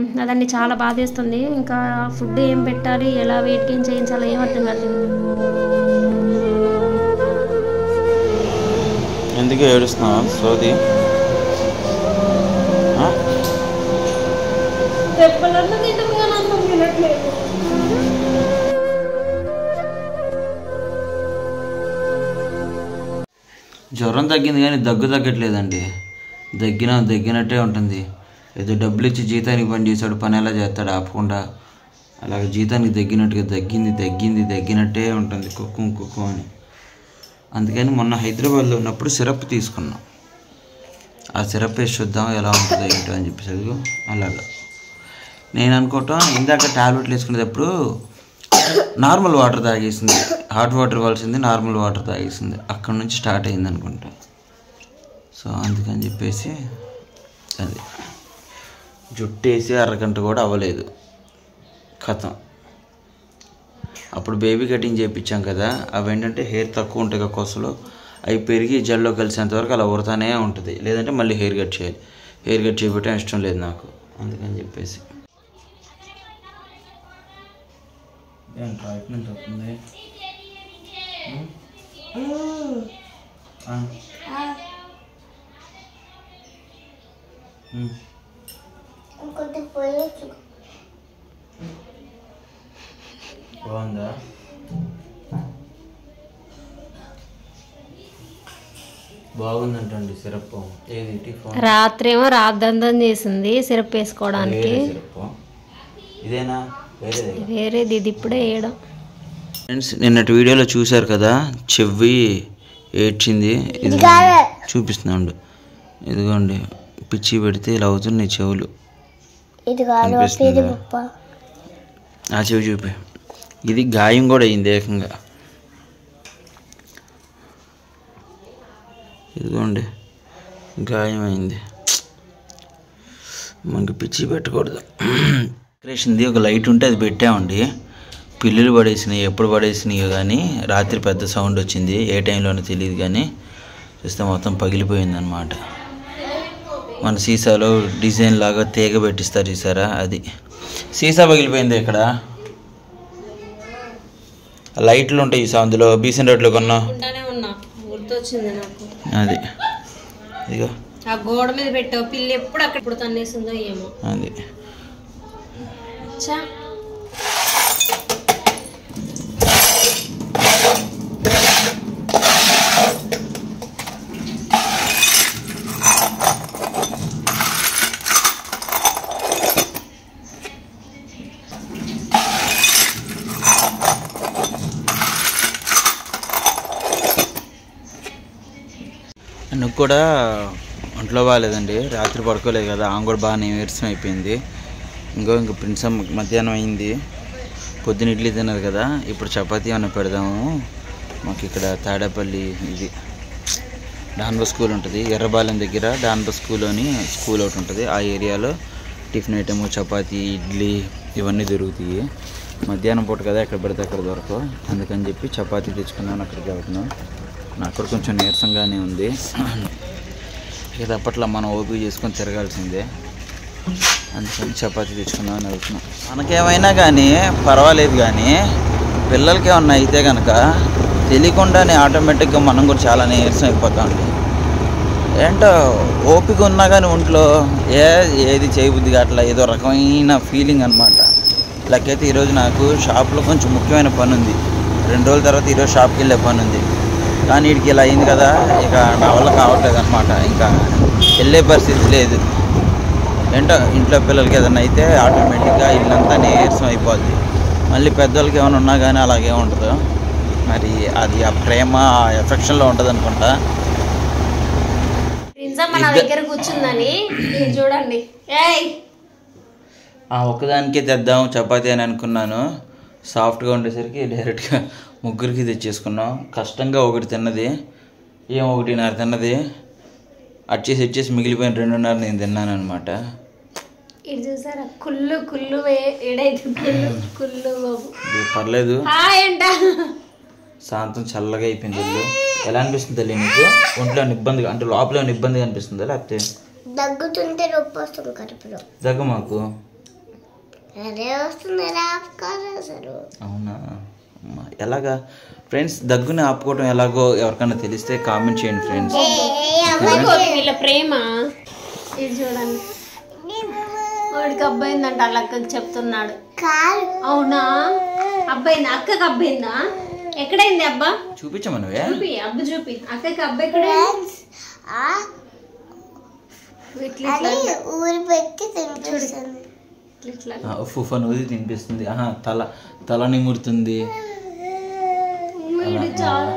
అదండి చాలా బాధేస్తుంది ఇంకా ఫుడ్ ఏం పెట్టాలి ఎలా వెయిట్ గెయిన్ చేయించాలో ఏం అర్థం కాలేదు ఎందుకు ఏడుస్తున్నావు సోది ఆ? జ్వరం తగ్గింది కానీ దగ్గు తగ్గట్లేదండి దగ్గిన దగ్గినట్టే ఉంటుంది ఏదో డబ్బులు ఇచ్చి జీతానికి పని చేశాడు పని ఎలా చేస్తాడు ఆపకుండా అలాగే జీతానికి తగ్గినట్టుగా తగ్గింది తగ్గింది తగ్గినట్టే ఉంటుంది కుక్కు కుక్కు అని అందుకని మొన్న హైదరాబాద్లో ఉన్నప్పుడు సిరప్ తీసుకున్నాం ఆ సిరప్ వేసి చూద్దాం ఎలా ఉంటుందో ఏంటో అని చెప్పేసి అదిగో అలాగా నేను అనుకోవటం ఇందాక టాబ్లెట్లు వేసుకునేటప్పుడు నార్మల్ వాటర్ తాగేసింది హాట్ వాటర్ ఇవ్వాల్సింది నార్మల్ వాటర్ తాగేసింది అక్కడ నుంచి స్టార్ట్ అయింది అనుకుంటా సో అందుకని చెప్పేసి అది జుట్టేసి అరగంట కూడా అవ్వలేదు కథం అప్పుడు బేబీ కటింగ్ చేయించాం కదా అవి ఏంటంటే హెయిర్ తక్కువ ఉంటాయి కదా కొసలు అవి పెరిగి జల్లో కలిసేంత వరకు అలా ఉడతానే ఉంటుంది లేదంటే మళ్ళీ హెయిర్ కట్ చేయాలి హెయిర్ కట్ చేయబట్టడం ఇష్టం లేదు నాకు అందుకని చెప్పేసి ఏంట్రా ఎటు నుంచి వస్తుంది ఆ. ఉమ్. బాగుందా బాగుందంటండి సిరప్ ఏది టిఫాన్ రాత్రి ఏమో రాద్దంతం చేసింది సిరప్ వేసుకోవడానికి వేరే సిరప్ ఇదేనా వేరేదే వేరేది ఇది ఇప్పుడే వేయడం ఫ్రెండ్స్ నిన్నటి వీడియోలో చూశారు కదా చెవి ఏడ్చింది ఇది చూపిస్తున్నాడు ఇదిగోండి పిచ్చి పెడితే ఇలా అవుతున్నాయి చెవులు కనిపిస్తుందా? ఆ చెవి చూపి ఇది గాయం కూడా అయింది ఏకంగా ఇదిగోండి గాయం అయింది మనకి పిచ్చి పెట్టకూడదు డెకరేషన్ది ఒక లైట్ ఉంటే అది పెట్టామండి పిల్లులు పడేసినాయి ఎప్పుడు పడేసినాయో కానీ రాత్రి పెద్ద సౌండ్ వచ్చింది ఏ టైంలోనో తెలియదు కానీ చూస్తే మొత్తం పగిలిపోయింది అనమాట మన సీసాలో డిజైన్ లాగా తీగ పెట్టిస్తారు చూసారా అది సీసా పగిలిపోయింది ఇక్కడ లైట్లు ఉంటాయి ఈ అందులో బీసెన్ రోడ్లో కొన్నా ఉంటానే ఉన్నా గుర్తొచ్చింది నాకు అది ఇదిగో ఆ గోడ మీద పెట్టావు పిల్లి ఎప్పుడు అక్కడ ఇప్పుడు తన్నేసిందో ఏమో అది చా నువ్వు కూడా ఒంట్లో బాగాలేదండి రాత్రి పడుకోలేదు కదా ఆమె కూడా బాగా నీరసం అయిపోయింది ఇంకో ఇంక ప్రిన్స్ అమ్మ మధ్యాహ్నం అయింది పొద్దున ఇడ్లీ తిన్నారు కదా ఇప్పుడు చపాతీ ఏమైనా పెడదాము మాకు ఇక్కడ తాడేపల్లి ఇది డాన్బో స్కూల్ ఉంటుంది ఎర్రబాలెం దగ్గర డాన్బో స్కూల్ అని స్కూల్ ఒకటి ఉంటుంది ఆ ఏరియాలో టిఫిన్ ఐటమ్ చపాతీ ఇడ్లీ ఇవన్నీ దొరుకుతాయి మధ్యాహ్నం పూట కదా ఎక్కడ పడితే అక్కడ దొరకవు అందుకని చెప్పి చపాతీ తెచ్చుకున్నాను అక్కడికి వెళ్తున్నాం నాకు కూడా కొంచెం నీరసంగానే ఉంది ఇక అప్పట్లో మనం ఓపిక చేసుకొని తిరగాల్సిందే అందుకని చపాతీ తెచ్చుకుందాం అని వెళ్తున్నాం మనకేమైనా కానీ పర్వాలేదు కానీ పిల్లలకి ఏమన్నా అయితే కనుక తెలియకుండానే ఆటోమేటిక్గా మనం కూడా చాలా నీరసం అయిపోతామండి ఏంటో ఓపిక ఉన్నా కానీ ఒంట్లో ఏ ఏది చేయబుద్ధి అట్లా ఏదో రకమైన ఫీలింగ్ అనమాట లెక్కైతే ఈరోజు నాకు షాప్లో కొంచెం ముఖ్యమైన పని ఉంది రెండు రోజుల తర్వాత ఈరోజు షాప్కి వెళ్ళే పని ఉంది కానీ వీడికి ఇలా అయింది కదా ఇక నా వల్ల కావట్లేదు అనమాట ఇంకా వెళ్ళే పరిస్థితి లేదు ఏంటో ఇంట్లో పిల్లలకి ఏదైనా అయితే ఆటోమేటిక్గా ఇల్లంతా నీరసం అయిపోద్ది మళ్ళీ పెద్దోళ్ళకి ఏమైనా ఉన్నా కానీ అలాగే ఉండదు మరి అది ఆ ప్రేమ ఆ ఎఫెక్షన్లో ఉంటుంది అనుకుంటా ప్రిన్సమ్మ నా దగ్గర కూర్చుందని ఇది చూడండి ఏయ్ ఆ ఒక్కదానికే తెద్దాం చపాతీ అని అనుకున్నాను సాఫ్ట్గా ఉండేసరికి డైరెక్ట్గా ముగ్గురికి తెచ్చేసుకున్నాం కష్టంగా ఒకటి తిన్నది ఏం ఒకటిన్నర తిన్నది అచ్చేసి వచ్చేసి మిగిలిపోయిన రెండున్నర నేను తిన్నాను అనమాట ఇది చూసారా కుళ్ళు కుళ్ళు వే- ఏడైతే కుళ్ళు కుళ్ళు బాబు పర్లేదు హాయ్ అంట శాంతం చల్లగా అయిపోయింది ఇల్లు ఎలా అనిపిస్తుంది తల్లి నీకు ఒంట్లో ఏమైనా ఇబ్బందిగా అంటే లోపల ఏమైనా ఇబ్బందిగా అనిపిస్తుందా లేకపోతే దగ్గుతుంటే నొప్పి వస్తుంది కడుపులో దగ్గ మాకు అదే వస్తుంది ఆపుకోరు అసలు అవునా అమ్మా, ఎలాగా ఫ్రెండ్స్ దగ్గుని ఆపుకోవడం ఎలాగో ఎవరికైనా తెలిస్తే కామెంట్ చేయండి ఫ్రెండ్స్ వీళ్ళ ప్రేమ ఇది చూడండి వాడికి అబ్బాయిందంట వాళ్ళ అక్కకి చెప్తున్నాడు అవునా అబ్బాయిందా అక్కకి అబ్బాయిందా ఎక్కడైంది అబ్బా చూపించమనువే చూపి అబ్బు చూపి అక్కకి అబ్బాయి ఎక్కడ ఇట్లా ఇట్లా ఊరి పెట్టి తినిపిస్తుంది ఇట్లా ఆ, ఉఫ్ అని ఊది తినిపిస్తుంది ఆహా తల తల నిమురుతుంది వీడు చాలా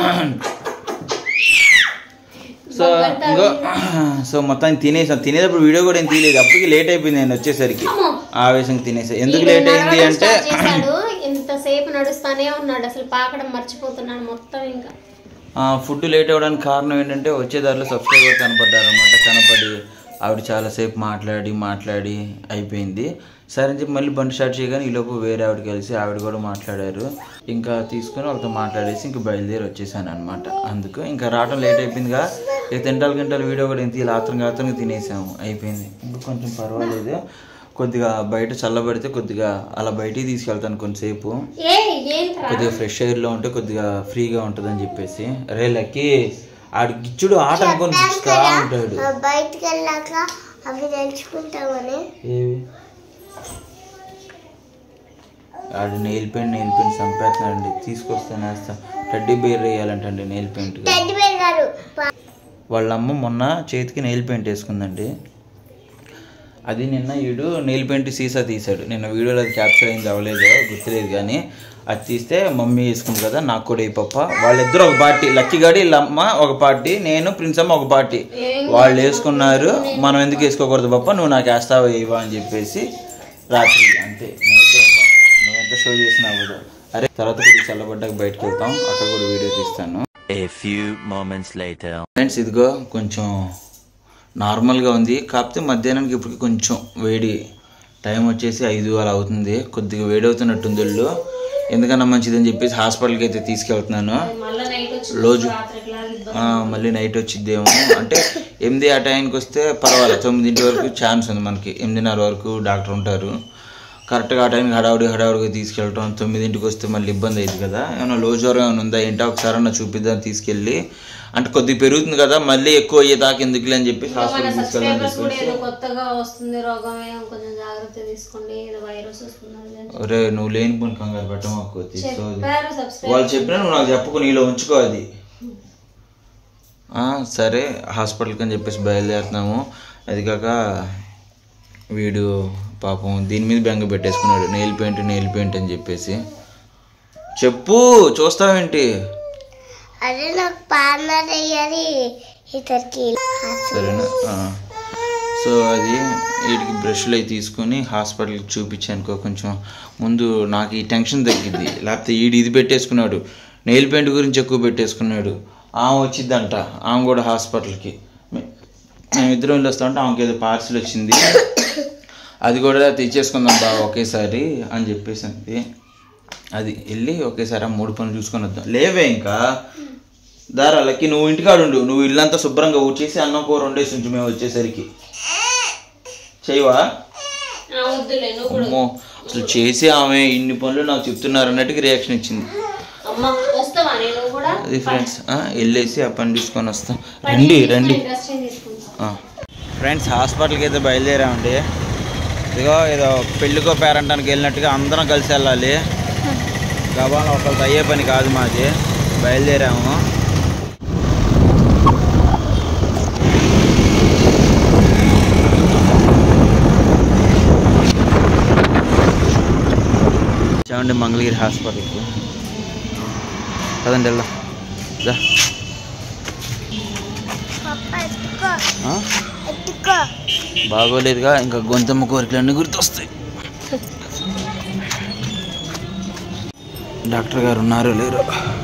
సో ఇంకో సో మొత్తం తినేసాం తినేటప్పుడు వీడియో కూడా ఏం తీయలేదు అప్పటికి లేట్ అయిపోయింది నేను వచ్చేసరికి ఆవేశంగా తినేసా ఎందుకు లేట్ అయింది నడవడం అంటే start చేశాడు ఇంతసేపు నడుస్తానే ఉన్నాడు అసలు పాకడం మర్చిపోతున్నాడు మొత్తం ఇంకా ఫుడ్ లేట్ అవ్వడానికి కారణం ఏంటంటే వచ్చే దారిలో సబ్స్క్రైబర్ కనపడ్డారు అనమాట కనపడి ఆవిడ చాలాసేపు మాట్లాడి మాట్లాడి అయిపోయింది సరే అని చెప్పి మళ్ళీ బండి స్టార్ట్ చేయగానే ఈలోపు వేరే ఆవిడ కలిసి ఆవిడ కూడా మాట్లాడారు ఇంకా తీసుకొని వాళ్ళతో మాట్లాడేసి ఇంకా బయలుదేరి వచ్చేసాను అనమాట అందుకు ఇంకా రావడం లేట్ అయిపోయిందిగా ఇక తింటాలు గంటలు వీడియో కూడా ఎంత ఇలా ఆత్రంగా ఆత్రంగా తినేసాము అయిపోయింది ఇంకా కొంచెం పర్వాలేదు కొద్దిగా బయట చల్లబడితే కొద్దిగా అలా బయటికి తీసుకెళ్తాను కొంతసేపు ఏ ఏంట్రా కొద్దిగా ఫ్రెష్ ఎయిర్లో ఉంటే కొద్దిగా ఫ్రీగా ఉంటుందని చెప్పేసి రే లక్కి ఆడు గిచ్చుడు ఆట అనుకొని గిచ్చుతా ఉంటాడు బయటికి వెళ్ళాక అవి తెలుసుకుంటామని ఏవి ఆడు నెయిల్ పెయింట్ నెయిల్ పెయింట్ చంపేస్తున్నాడండి తీసుకొస్తాను వేస్తా టడ్డీ బేర్ వేయాలంటండి నెయిల్ పెయింట్గా టెడ్డి బేర్ గారు వాళ్ళ అమ్మ మొన్న చేతికి నెయిల్ పెయింట్ వేసుకుందండి అది నిన్న వీడు నెయిల్ పెయింట్ సీసా తీశాడు నిన్న వీడియోలో అది క్యాప్చర్ అయింది అవ్వలేదో గుర్తులేదు కానీ అది తీస్తే మమ్మీ వేసుకుంది కదా నాకు కూడా ఈ పప్ప వాళ్ళిద్దరు ఒక పార్టీ లక్కీ గాడి వీళ్ళ అమ్మ ఒక పార్టీ నేను ప్రిన్స్ అమ్మ ఒక పార్టీ వాళ్ళు వేసుకున్నారు మనం ఎందుకు వేసుకోకూడదు పప్ప నువ్వు నాకు వేస్తావా ఇవ్వ అని చెప్పేసి రాత్రి అంతే నువ్వైతే నువ్వెంత షో చేసినా కూడా అరే తర్వాత కొద్దిగా చల్లబడ్డాక బయటకు వెళ్తాం అక్కడ కూడా వీడియో తీస్తాను A few moments later. Friends ఇదిగో కొంచెం నార్మల్గా ఉంది కాకపోతే మధ్యాహ్నానికి ఇప్పటికి కొంచెం వేడి టైం వచ్చేసి ఐదు అలా అవుతుంది కొద్దిగా వేడి అవుతున్నట్టుంది ఒళ్ళు ఎందుకన్నా మంచిదని చెప్పేసి హాస్పిటల్కి అయితే తీసుకెళ్తున్నాను మళ్ళీ నైట్ వచ్చి రోజు రాత్రికి లాగా ఇబ్బంది. ఆ, మళ్ళీ నైట్ వచ్చిద్దేమో అంటే ఎనిమిది ఆ టైంకి వస్తే పర్వాలేదు తొమ్మిదింటి వరకు ఛాన్స్ ఉంది మనకి ఎనిమిదిన్నర వరకు డాక్టర్ ఉంటారు కరెక్ట్గా ఆ టైంకి హడావుడి హడావుడిగా తీసుకెళ్ళటం తొమ్మిదింటికి వస్తే మళ్ళీ ఇబ్బంది అయింది కదా ఏమైనా లో జ్వరం ఏమైనా ఉందా ఏంటో ఒకసారి అన్న చూపిద్దాం తీసుకెళ్ళి అంటే కొద్దిగా పెరుగుతుంది కదా మళ్ళీ ఎక్కువ అయ్యేదాకా ఎందుకులే అని చెప్పి మన హాస్పిటల్ తీసుకెళ్ళాలని సబ్స్క్రైబర్స్ కూడా చెప్పేసి ఏదో కొత్తగా వస్తుంది రోగం ఏమో కొంచెం జాగ్రత్త తీసుకోండి ఏదో వైరస్ వస్తున్నది అని ఒరే నువ్వు లేని పని కంగారు పెట్టమాకు తీసుకోదు చెప్పారు సబ్స్క్రైబర్ వాళ్ళు చెప్పినా నువ్వు నాకు చెప్పుకో నీలో ఉంచుకో అది ఆ, సరే హాస్పిటల్కి అని చెప్పేసి బయలుదేరుతున్నాము అది కాక వీడు పాపం దీని మీద బెంగ పెట్టేసుకున్నాడు నెయిల్ పెయింట్ నెయిల్ పెయింట్ అని చెప్పేసి చెప్పు చూస్తావేంటి అదే నాకు పార్లర్ అయ్యాలి ఇతరికి సరేనా ఆ. సో అది వీటికి బ్రష్లు అవి తీసుకొని హాస్పిటల్కి చూపించానుకో కొంచెం ముందు నాకు ఈ టెన్షన్ తగ్గింది లేకపోతే ఈడు ఇది పెట్టేసుకున్నాడు నెయిల్ పెయింట్ గురించి ఎక్కువ పెట్టేసుకున్నాడు ఆమె వచ్చిద్దంట ఆమె కూడా హాస్పిటల్కి మే- మేమిద్దరం వెళ్ళి వస్తామంటే ఆమెకి ఏదో పార్సిల్ వచ్చింది అది కూడా తెచ్చేసుకుందాం బా ఒకేసారి అని చెప్పేసి అంది అది వెళ్ళి ఒకేసారి ఆ మూడు పనులు చూసుకొని వద్దాం లేవే ఇంకా దారాలకి నువ్వు ఇంటికాడు ఉండు నువ్వు ఇల్లంతా శుభ్రంగా ఊడ్చేసి అన్నం కూర వండేసి ఉంచు మేము వచ్చేసరికి చేయవా ఆ, వద్దులే నువ్వు కూడా అమ్మో అసలు చేసి ఆమె ఇన్ని పనులు నాకు చెప్తున్నారు అన్నట్టుగా రియాక్షన్ ఇచ్చింది అమ్మ వస్తావా నేను కూడా అది ఫ్రెండ్స్ వెళ్ళేసి ఆ పని తీసుకొని వస్తాం రండి రండి డ్రెస్ చేంజ్ చేసుకుంటా ఫ్రెండ్స్ హాస్పిటల్కి అయితే బయలుదేరామండి ఇదిగో ఏదో పెళ్ళికో పేరంటానికి వెళ్ళినట్టుగా అందరం కలిసి వెళ్ళాలి గబాన్ ఒకళ్ళతో అయ్యే పని కాదు మాది బయలుదేరాము చూడండి మంగళగిరి హాస్పిటల్కి కదండి వెళ్దాం దా. ఎత్తుకో ఆ? ఎత్తుకో బాగోలేదుగా ఇంకా గొంతమ్మ కోరికలన్నీ గుర్తొస్తాయి డాక్టర్ గారు ఉన్నారు లేరు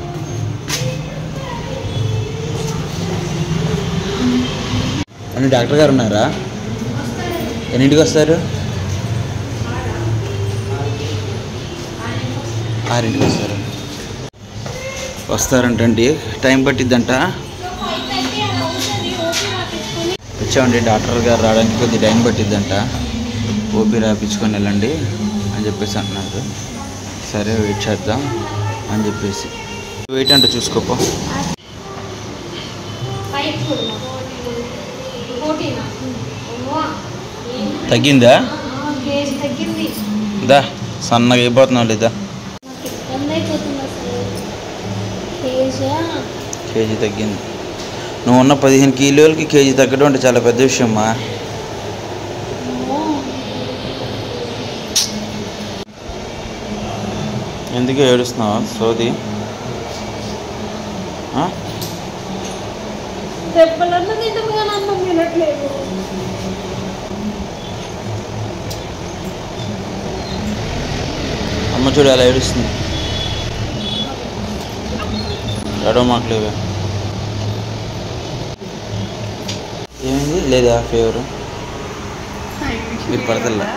అని డాక్టర్ గారు ఉన్నారా ఎన్నింటికి వస్తారు ఆరింటికి వస్తారు వస్తారంటండి టైం పట్టిద్దంట వచ్చామండి డాక్టర్ గారు రావడానికి కొద్ది టైం పట్టిద్దంట ఓపీ రాయించుకొని వెళ్ళండి అని చెప్పేసి అంటున్నారు సరే వెయిట్ చేద్దాం అని చెప్పేసి వెయిట్ అంటే చూసుకోపో పైకి చూడు ఫోర్టీన్ తగ్గిందా కేజీ తగ్గింది దా సన్నగా అయిపోతున్నావు లేదా నాకు ఇబ్బంది అయిపోతుంది అసలు కేజీ కేజీ తగ్గింది నువ్వు ఉన్న పదిహేను కిలోలకి కేజీ తగ్గడం అంటే చాలా పెద్ద విషయమ్మా ఎందుకు ఏడుస్తున్నావు సోది ఆ? దెబ్బలన్న తింటాం కానీ అన్నం తినట్లేదు అమ్మ చూడు అలా ఏడుస్తుంది ఎడవ మాటలేవే ఏమైంది లేదా ఫేవర్ మీరు పడతలే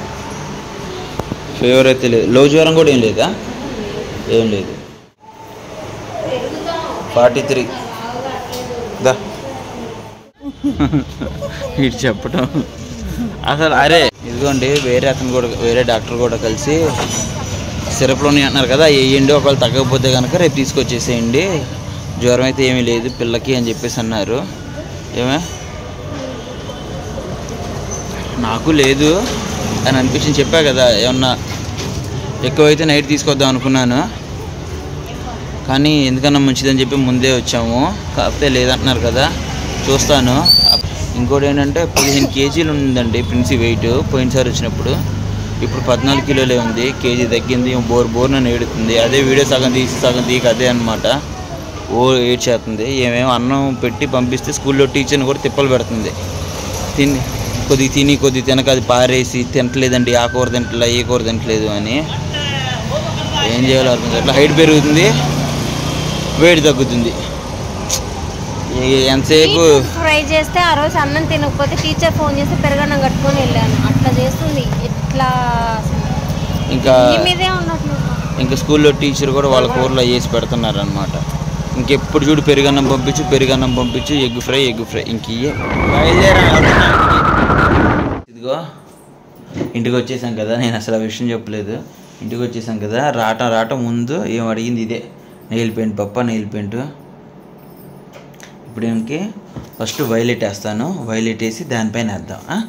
ఫేవర్ అయితే లేదు లో జ్వరం కూడా ఏం లేదా ఏం లేదు ఫార్టీ త్రీ దా ఇటు చెప్పటం అసలు అరే ఇదిగోండి వేరే అతను కూడా వేరే డాక్టర్ కూడా కలిసి సిరప్లు ఉన్నాయి అంటున్నారు కదా వేయండి ఒకవేళ తగ్గకపోతే కనుక రేపు తీసుకొచ్చేసేయండి జ్వరం అయితే ఏమీ లేదు పిల్లకి అని చెప్పేసి అన్నారు ఏమే నాకు లేదు అని అనిపించింది చెప్పా కదా ఏమన్నా ఎక్కువైతే నైట్ తీసుకొద్దాం అనుకున్నాను కానీ ఎందుకన్నా మంచిదని చెప్పి ముందే వచ్చాము కాకపోతే లేదంటున్నారు కదా చూస్తాను ఇంకోటి ఏంటంటే పదిహేను కేజీలు ఉందండి ప్రిన్సీ వెయిట్ పోయినసారి వచ్చినప్పుడు ఇప్పుడు పద్నాలుగు కిలోలే ఉంది కేజీ తగ్గింది బోర్ బోర్ నన్ను ఏడుతుంది అదే వీడియో సగం తీసి సగం తీయక అదే అనమాట ఓ ఏడ్చేస్తుంది ఏమేమో అన్నం పెట్టి పంపిస్తే స్కూల్లో టీచర్ని కూడా తిప్పలు పెడుతుంది తిని కొద్ది తిని కొద్ది తినక అది పారేసి తినట్లేదండి ఆ కూర తింటలే ఏ కూర తింటలేదు అని ఏం చేయాలో అర్థం కావట్లేదు హైట్ పెరుగుతుంది వేడి తగ్గుతుంది ఏ- ఎంతసేపు ఫ్రై చేస్తే ఆ రోజు అన్నం తినకపోతే టీచర్ ఫోన్ చేస్తే పెరగన్నం కట్టుకొని వెళ్ళాను అట్లా చేస్తుంది ఎట్లా అసలు ఇంకా ఈ మీదే ఉన్నట్లు ఇంకా స్కూల్లో టీచర్ కూడా వాళ్ళ కూరలో వేసి పెడుతున్నారు అనమాట ఇంకెప్పుడు చూడు పెరుగన్నం పంపించు పెరుగన్నం పంపించు ఎగ్ ఫ్రై ఎగ్ ఫ్రై ఇంక ఇయ్యే బయలుదేరా వెళ్తున్నా ఇంటికి. ఇదిగో ఇంటికి వచ్చేసాం కదా నేను అసలు ఆ విషయం చెప్పలేదు ఇంటికి వచ్చేసాం కదా రావటం రావటం ముందు ఏం అడిగింది ఇదే నెయిల్ పెయింట్ పప్ప నెయిల్ పెయింట్ ఇప్పుడు ఏమికి ఫస్ట్ వైలెట్ వేస్తాను వైలెట్ వేసి దానిపైన వేద్దాం ఆ?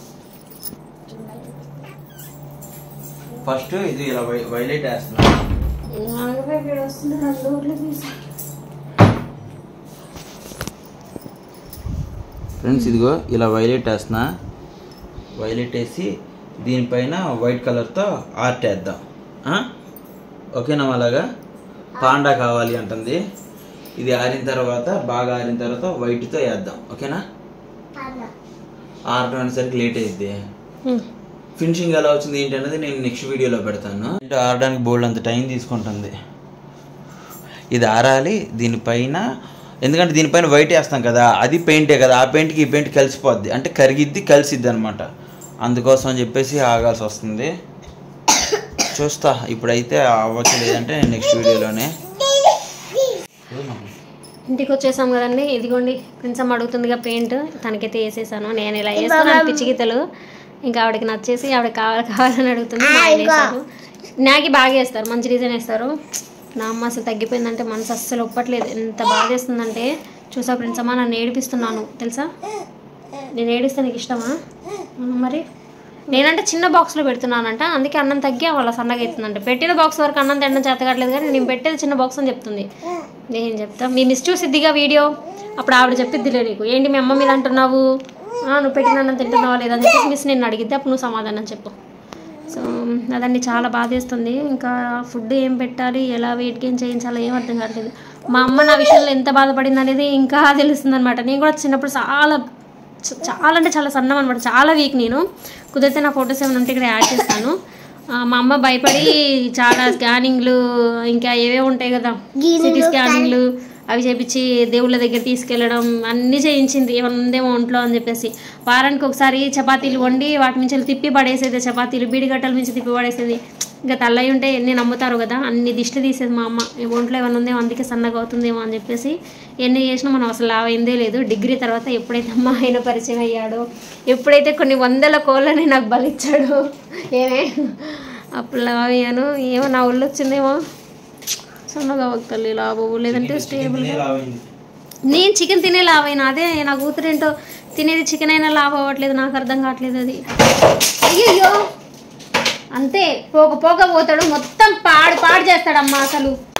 ఫస్ట్ ఇది ఇలా వై- వైలెట్ వేస్తున్నాను వస్తుంది రెండు ఊర్లు తీసి ఫ్రెండ్స్ ఇదిగో ఇలా వైలెట్ వేస్తున్నా వైలెట్ వేసి దీనిపైన వైట్ కలర్తో ఆర్ట్ వేద్దాం ఆ? ఓకేనా అలాగా పాండా కావాలి అంటుంది ఇది ఆరిన తర్వాత బాగా ఆరిన తర్వాత వైట్తో వేద్దాం ఓకేనా ఆరడం అనేసరికి లేట్ అయింది ఫినిషింగ్ ఎలా వచ్చింది ఏంటి అనేది నేను నెక్స్ట్ వీడియోలో పెడతాను అంటే ఆరడానికి బోల్డ్ అంత టైం తీసుకుంటుంది ఇది ఆరాలి దీనిపైన ఎందుకంటే దీనిపైన వైట్ వేస్తాం కదా అది పెయింటే కదా ఆ పెయింట్కి ఈ పెయింట్ కలిసిపోద్ది అంటే కరిగిద్ది కలిసిద్ది అనమాట అందుకోసం అని చెప్పేసి ఆగాల్సి వస్తుంది చూస్తా ఇప్పుడైతే అవ్వచ్చు లేదంటే నేను నెక్స్ట్ వీడియోలోనే ఇంటికి వచ్చేసాం కదండి ఇదిగోండి ప్రిన్సమ్ అడుగుతుందిగా పెయింట్ తనకైతే వేసేసాను నేను ఇలా వేసుకున్నాను పిచ్చి గీతలు ఇంకా ఆవిడకి నచ్చేసి ఆవిడ కావాలి కావాలని అడుగుతుంది మా ఆయన వేశారు నాకి బాగా వేస్తారు మంచి డిజైన్ వేస్తారు నా అమ్మ అసలు తగ్గిపోయిందంటే మనసు అస్సలు ఒప్పట్లేదు ఎంత బాగా వేస్తుందంటే చూసా ప్రిన్సమ్మా నన్ను ఏడిపిస్తున్నాను తెలుసా నేను ఏడిస్తే నీకు ఇష్టమా అవును మరి నేనంటే చిన్న బాక్స్లో పెడుతున్నానంట అందుకే అన్నం తగ్గి వాళ్ళ సన్నగా అవుతుందంట పెట్టిన బాక్స్ వరకు అన్నం తినడం చేత కావట్లేదు కానీ నేను పెట్టేది చిన్న బాక్స్ అని చెప్తుంది నేను చెప్తా మీ మిస్ చూసిద్దిగా వీడియో అప్పుడు ఆవిడ చెప్పిద్దిలే నీకు ఏంటి మీ అమ్మ మీద అంటున్నావు ఆ, నువ్వు పెట్టిన అన్నం తింటున్నావా లేదా అని చెప్పి మిస్ నేను అడిగిద్ది అప్పుడు నువ్వు సమాధానం చెప్పు సో అదండి చాలా బాధేస్తుంది ఇంకా ఫుడ్ ఏం పెట్టాలి ఎలా వెయిట్ గెయిన్ చేయించాలో ఏం అర్థం కావట్లేదు మా అమ్మ నా విషయంలో ఎంత బాధపడింది అనేది ఇంకా తెలుస్తుంది అనమాట నేను కూడా చిన్నప్పుడు చాలా చ- చాలా అంటే చాలా సన్నం అనమాట చాలా వీక్ నేను కుదిరితే నా ఫొటోస్ ఏమైనా ఉంటే ఇక్కడ యాడ్ చేస్తాను ఆ, మా అమ్మ భయపడి చాలా స్కానింగ్లు ఇంకా ఏవేవో ఉంటాయి కదా సిటీ స్కానింగ్లు అవి చేపించి దేవుళ్ళ దగ్గర తీసుకెళ్ళడం అన్నీ చేయించింది ఏమన్నా ఉందేమో ఒంట్లో అని చెప్పేసి వారానికి ఒకసారి చపాతీలు వండి వాటి నుంచి తిప్పి పడేసేది చపాతీలు బీడిగట్టల నుంచి తిప్పి పడేసేది ఇంకా తల్లయి ఉంటే ఎన్ని నమ్ముతారు కదా అన్ని దిష్టి తీసేది మా అమ్మ ఈ ఒంట్లో ఏమైనా ఉందేమో అందుకే సన్నగా అవుతుందేమో అని చెప్పేసి ఎన్ని చేసినా మనం అసలు లావ్ అయిందే లేదు డిగ్రీ తర్వాత ఎప్పుడైతే మా ఆయన పరిచయం అయ్యాడో ఎప్పుడైతే కొన్ని వందల కోళ్ళని నాకు బలిచ్చాడో ఏమే అప్పుడు లావ్ అయ్యాను ఏమో నా ఒళ్ళు వచ్చిందేమో సన్నగా అవుతుంది లావు లేదంటే స్టేబుల్ నేను చికెన్ తినే లావ్ అయినా అదే నా కూతురు ఏంటో తినేది చికెన్ అయినా లావ్ అవ్వట్లేదు నాకు అర్థం కావట్లేదు అది అయ్యయ్యో అంతే పోక పోక పోతాడు మొత్తం పాడు పాడు చేస్తాడమ్మా అసలు